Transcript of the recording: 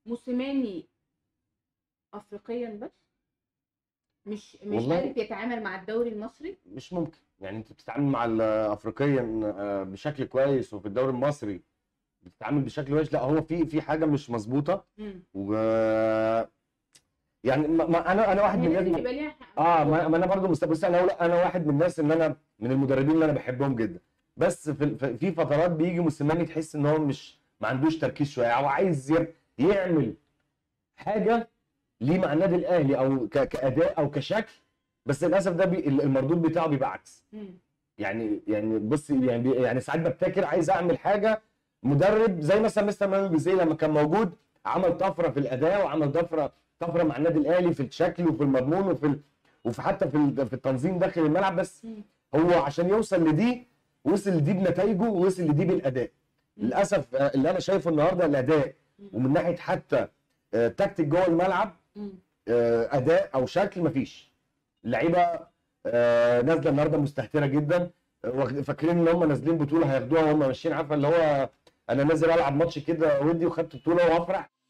موسيماني افريقيا بس مش مش والله- عارف يتعامل مع الدوري المصري مش ممكن يعني انت بتتعامل مع الافريقيا آه، بشكل كويس وفي الدوري المصري بتتعامل بشكل وحش لا هو في في حاجه مش مظبوطه مم. و يعني ما ما انا انا واحد من هي لازم الناس يبقى ليها حق. اه ما ما انا برضه مست- بص انا أقول- انا واحد من الناس ان انا من المدربين اللي انا بحبهم جدا بس في في- في فترات بيجي موسيماني تحس ان هو مش ما عندوش تركيز شويه او عايز ي- يعمل حاجه ليه مع النادي الاهلي او ك- كاداء او كشكل بس للاسف ده بي المردود بتاعه بيبقى عكس مم. يعني يعني بص يعني بي- يعني ساعات ببتكر عايز اعمل حاجه مدرب زي مثلا مستر مانويل جوزيه لما كان موجود عمل طفره في الاداء وعمل طفره طفره مع النادي الاهلي في الشكل وفي المضمون وفي ال... وفي حتى في ال... في التنظيم داخل الملعب بس مم. هو عشان يوصل لدي وصل لدي بنتائجه ووصل لدي بالاداء مم. للاسف آه، اللي انا شايفه النهارده الاداء مم. ومن ناحيه حتى آه، تكتيك جوه الملعب مم. آه، اداء او شكل مفيش اللعيبه آه، نازله النهارده مستهتره جدا آه، واخد- فاكرين ان هم نازلين بطوله هياخدوها وهم ماشيين عارفه اللي هو انا نازل العب ماتش كده ودي وخدت بطوله وافرح